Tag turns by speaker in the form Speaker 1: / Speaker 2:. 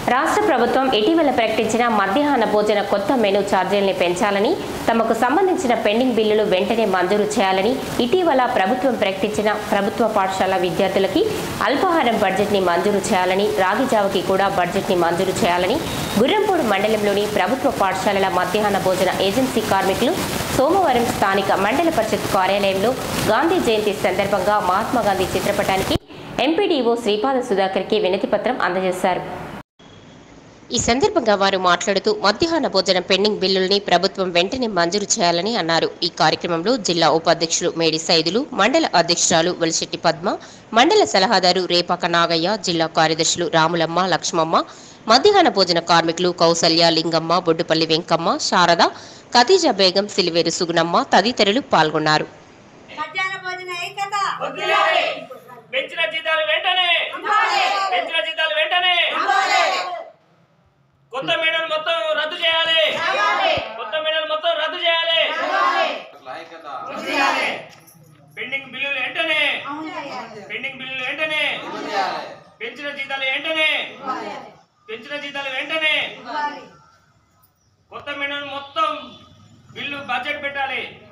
Speaker 1: రాష్ట్ర ప్రభుత్వం ఇటీవల ప్రకటించిన మధ్యాహ్న భోజన కొత్త మెనూ ఛార్జీల్ని పెంచాలని తమకు సంబంధించిన పెండింగ్ బిల్లులు వెంటనే మంజూరు చేయాలని ఇటీవల ప్రభుత్వం ప్రకటించిన ప్రభుత్వ పాఠశాల విద్యార్థులకి అల్పాహారం బడ్జెట్ని మంజూరు చేయాలని రాగిజావకి కూడా బడ్జెట్ని మంజూరు చేయాలని గుర్రంపూడి మండలంలోని ప్రభుత్వ పాఠశాలల మధ్యాహ్న భోజన ఏజెన్సీ కార్మికులు సోమవారం స్థానిక మండల పరిషత్ కార్యాలయంలో గాంధీ జయంతి సందర్భంగా మహాత్మా గాంధీ చిత్రపటానికి ఎంపీడీఓ శ్రీపాద సుధాకర్కి వినతి పత్రం అందజేశారు ఈ సందర్భంగా వారు మాట్లాడుతూ మధ్యాహ్న భోజన పెండింగ్ బిల్లుల్ని ప్రభుత్వం వెంటనే మంజూరు చేయాలని అన్నారు ఈ కార్యక్రమంలో జిల్లా ఉపాధ్యక్షులు మేడి సైదులు మండల అధ్యక్షురాలు వలిశెట్టి పద్మ మండల సలహాదారు రేపాక నాగయ్య జిల్లా కార్యదర్శులు రాములమ్మ లక్ష్మమ్మ మధ్యాహ్న భోజన కార్మికులు కౌసల్య లింగమ్మ బొడ్డుపల్లి వెంకమ్మ శారద ఖతీజా బేగం సిలివేరు సుగుణమ్మ తదితరులు పాల్గొన్నారు
Speaker 2: మధ్యాహ్న భోజన ఏకత
Speaker 3: వదిలేయాలి. పెంచిన జీతాలు వెంటనే పెంచిన జీతాలు వెంటనే కొత్త మేడలు మొత్తం రద్దు చేయాలి కొత్త మేడలు మొత్తం రద్దు చేయాలి పెండింగ్ బిల్లులు వెంటనే పెండింగ్ బిల్లులు వెంటనే పెంచిన జీతాలు వెంటనే పెంచిన జీతాలు వెంటనే కొత్త మేడలు మొత్తం బిల్లు బడ్జెట్ పెట్టాలి